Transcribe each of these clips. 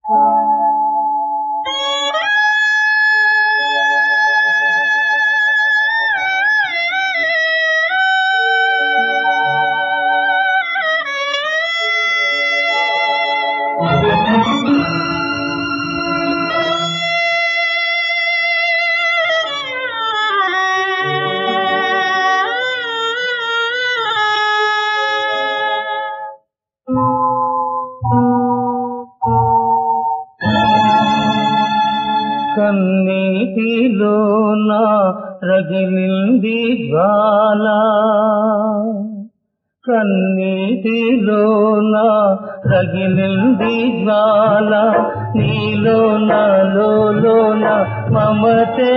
కన్నీటిలోన రగిలింది జ్వాల కన్నీటిలోన రగిలింది జ్వాల నీలోన లోన మమతే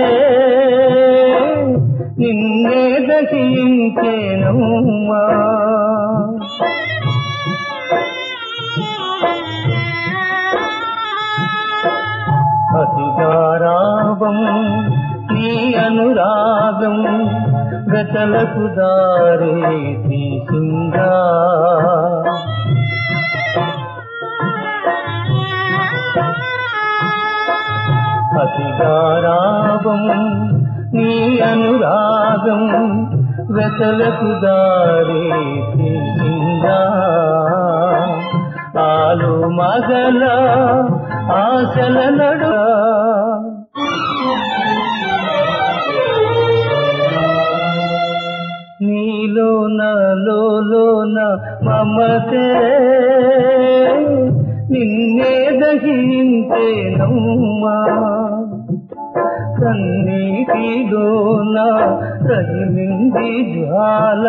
నిన్నే దహించేనమ్మా అతిగారాభం నీ అనురాగం గతలకు దారే తీసిందా అతిగారాభం నీ అనురాగం వెతలకు దారే తీసిందా ఆలు మగల ఆశల నడు నీలోన లోన మమతే నిన్నే దహించేనమ్మా కన్నీటిలోన రగిలింది జ్వాల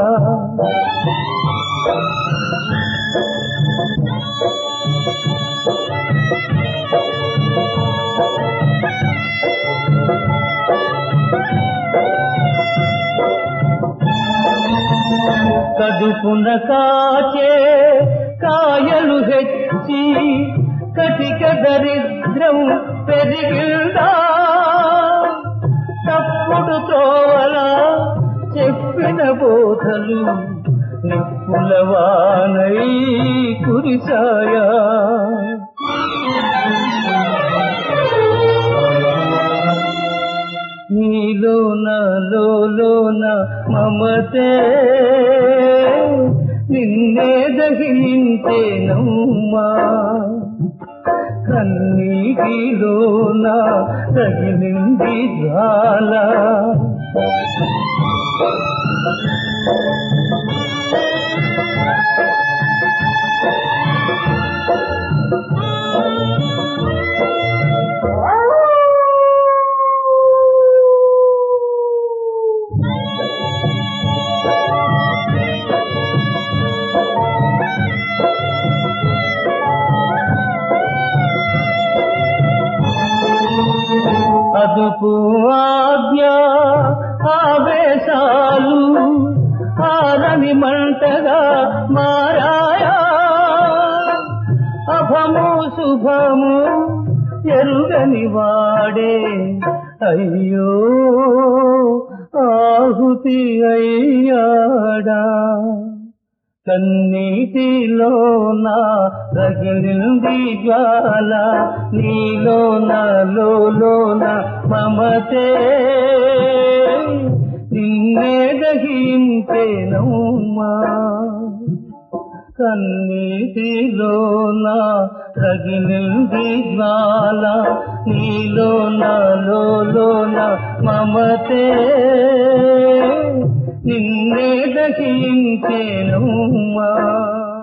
కడుపున కాచే కాయలు హెచ్చి కటిక దరిద్రం పెరిగిందా తప్పుడు త్రోవలా చెప్పిన బోధలు నిప్పులవానై కురిసాయా నీలోన లోన మమతే నిన్నే దహించేనమ్మా కన్నీటిలోన తగిలింది జ్వాల అదుపు ఆజ్ఞ ఆవేశాలు ఆరని మంటగా మారాయా అభము శుభము ఎరుగని వాడే అయ్యో ఆహుతి అయ్యాడా కన్నీటిలోన రగిలింది జ్వాల నీలోన లోన మమతే నిన్నే దహించేనమ్మా కన్నీటిలోన రగిలింది జ్వాల నీలోన లోన మమతే నిన్నే దహించేనమ్మా